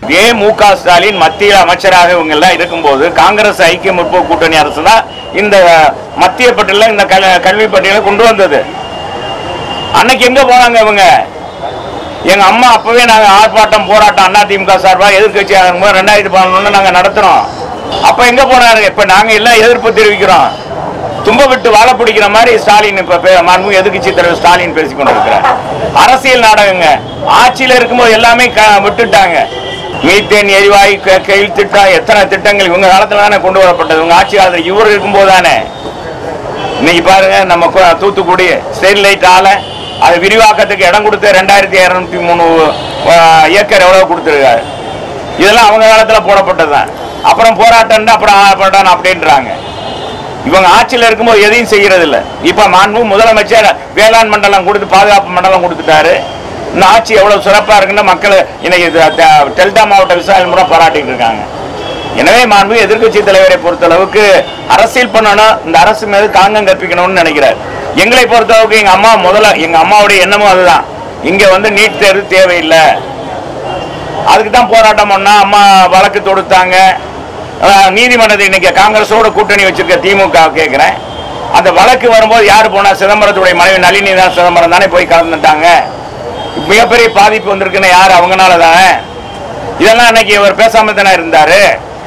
இதே மு க ஸ்டாலின் மத்திய அமைச்சராக இவங்க எல்லாம் இருக்கும்போது காங்கிரஸ் ஐக்கிய முற்போக்கு கூட்டணி அரசு தான் இந்த மத்திய பட்டியல இந்த கல்- கல்வி பட்டியலை கொண்டு வந்தது அன்னைக்கு எங்க போனாங்க இவங்க எங்க அம்மா அப்பவே நாங்க ஆர்ப்பாட்டம் போராட்டம் அதிமுக சார்பா எதிர்கட்சி ரெண்டாயிரத்தி பதினொன்னு நாங்க நடத்துறோம் அப்ப எங்க போனாரு இப்ப நாங்க எல்லாம் எதிர்ப்பு தெரிவிக்கிறோம் தும்ப விட்டு வாழ பிடிக்கிற மாதிரி ஸ்டாலின் இப்ப பே- மாண்பு எதிர்கட்சி தலைவர் ஸ்டாலின் பேசிக் கொண்டிருக்கிறார் அரசியல் நாடகங்க ஆட்சியில இருக்கும்போது எல்லாமே க- விட்டுட்டாங்க மீத்தேன் எரிவாயு க- கையில் திட்டம் எத்தனை திட்டங்கள் இவங்க காலத்துல தானே கொண்டு வரப்பட்டது இவங்க ஆட்சி காலத்துல இவர் இருக்கும்போது தானே இன்னைக்கு பாருங்க நம்ம கு- தூத்துக்குடி ஸ்டெர்லைட் ஆலை அது விரிவாக்கத்துக்கு இடம் கொடுத்து ரெண்டாயிரத்தி இரநூத்தி மூணு அஹ், ஏக்கர் எவ்வளவு கொடுத்துருக்காரு இதெல்லாம் அவங்க காலத்துல போடப்பட்டது தான் அப்புறம் போராட்டம் அப்புறம் ஆர்ப்பாட்டம் அப்படின்றாங்க இவங்க ஆட்சியில் இருக்கும்போது எதையும் செய்யறது இல்ல இப்ப மாண்பு முதலமைச்சர் வேளாண் மண்டலம் கொடுத்து பாதுகாப்பு மண்டலம் கொடுத்துட்டாரு இந்த ஆட்சி எவ்வளவு சிறப்பா இருக்குன்னு மக்கள் இன்னைக்கு த- த- டெல்டா மாவட்ட விவசாயிகள் முறை பாராட்டிட்டு இருக்காங்க எனவே மாண்பு எதிர்க்கட்சி தலைவரை பொறுத்தளவுக்கு அரசியல் பண்ணணும் இந்த அரசு மீது காங்கம் கற்பிக்கணும்னு நினைக்கிறார் எங்களை பொறுத்தளவுக்கு எங்க அம்மா முதல்ல எங்க அம்மாவுடைய எண்ணமும் அதுதான் இங்க வந்து நீட் தேர்வு தேவையில்லை அதுக்கு தான் போராட்டம் பண்ணா அம்மா வழக்கு தொடுத்தாங்க அஹ், நீதிமன்றத்தை இன்னைக்கு காங்கிரஸோட கூட்டணி வச்சிருக்க திமுக கேட்கிறேன் அந்த வழக்கு வரும்போது யார் போனா சிதம்பரத்துடைய மனைவி நளினி தான் சிதம்பரம் தானே போய் கலந்துட்டாங்க மிகப்பெரிய பாதிப்பு வந்திருக்குன்னு யார் அவங்கனால தானே இதெல்லாம் அன்னைக்கு இவர் பேசாம தானே இருந்தாரு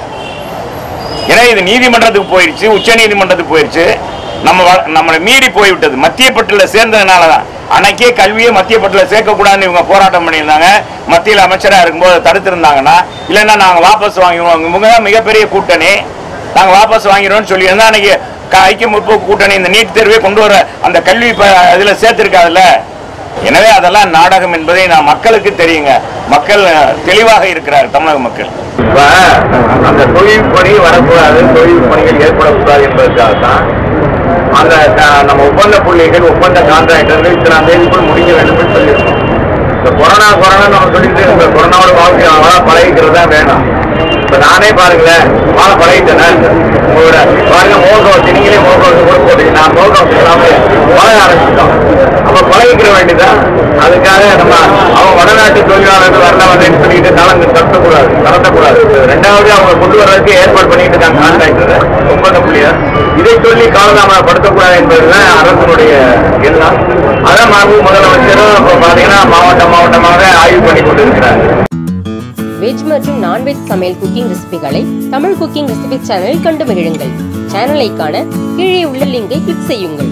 ஏன்னா இது நீதிமன்றத்துக்கு போயிடுச்சு உச்ச நீதிமன்றத்துக்கு போயிடுச்சு நம்ம வ- நம்மளை மீறி போய்விட்டது மத்திய பட்டியல சேர்ந்ததுனால தான் அன்னைக்கே கல்வியை மத்திய பட்டியல சேர்க்கக்கூடாதுன்னு இவங்க போராட்டம் பண்ணியிருந்தாங்க மத்தியில் அமைச்சராக இருக்கும்போது தடுத்திருந்தாங்கன்னா இல்லைன்னா நாங்கள் வாபஸ் வாங்கிடுவோம் இவங்க தான் மிகப்பெரிய கூட்டணி நாங்கள் வாபஸ் வாங்கிடுவோம்னு சொல்லியிருந்தா அன்னைக்கு க- ஐக்கிய முற்போக்கு கூட்டணி இந்த நீட் தேர்வை கொண்டு வர அந்த கல்வி இதில் சேர்த்திருக்காதுல்ல எனவே அதெல்லாம் நாடகம் என்பதை நான் மக்களுக்கு தெரியுங்க மக்கள் அஹ், தெளிவாக இருக்கிறார் தமிழக மக்கள் இப்ப அந்த தொழில் பணி வரக்கூடாது தொழில் பணிகள் ஏற்படக்கூடாது என்பதற்காக தான் அந்த க- நம்ம ஒப்பந்த புள்ளிகள் ஒப்பந்த கான்ட்ராக்டர்கள் இத்தனாம் தேதிக்குள் முடிக்க வேண்டும் என்று சொல்லியிருக்கோம் இந்த கொரோனா கொரோனா நம்ம சொல்லிட்டு இந்த கொரோனாவோட வாழ்க்கை வாழ பழகிக்கிறது தான் வேணும் இப்ப நானே பாருங்களேன் வாழ பழகிட்டேன்னா உங்களோட பாருங்க முகக்கவசம் நீங்களே முகக்கவசம் கூட போட்டீங்க நான் முகக்கவசம் இல்லாம பழக ஆரம்பிச்சிட்டோம் அப்ப பழகிக்கிற வேண்டியதான் அதுக்காக நம்ம அவங்க வடநாட்டு தொழிலாளர்கள் வரல வரலன்னு சொல்லிட்டு தளர்ந்து நடத்தக்கூடாது நடத்தக்கூடாது ரெண்டாவது அவங்க கொண்டு வர்றதுக்கு ஏற்பாடு பண்ணிட்டு இருக்காங்க கான்ட்ராக்டர் ஒப்பந்த புள்ளியர் இதை சொல்லி காலதாமதப்படுத்தக்கூடாது என்பதுதான் அரசனுடைய எண்ணம் அதான் மாண்பு முதலமைச்சரும் இப்போ பாத்தீங்கன்னா மாவட்ட மாவட்டமாக ஆய்வு பண்ணி கொண்டிருக்கிறார் வெஜ் மற்றும் நான்வெஜ் சமையல் குக்கிங் ரெசிபிகளை தமிழ் குக்கிங் ரெசிபி சேனலில் கண்டு மகிழுங்கள் சேனலை காண கீழே உள்ள லிங்கை கிளிக் செய்யுங்கள்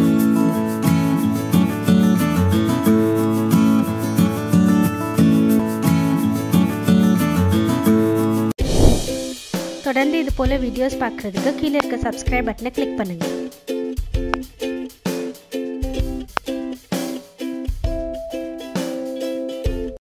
தொடர்ந்து இது போல வீடியோஸ் பார்க்குறதுக்கு கீழே இருக்க சப்ஸ்கிரைப் பட்டனை கிளிக் பண்ணுங்கள்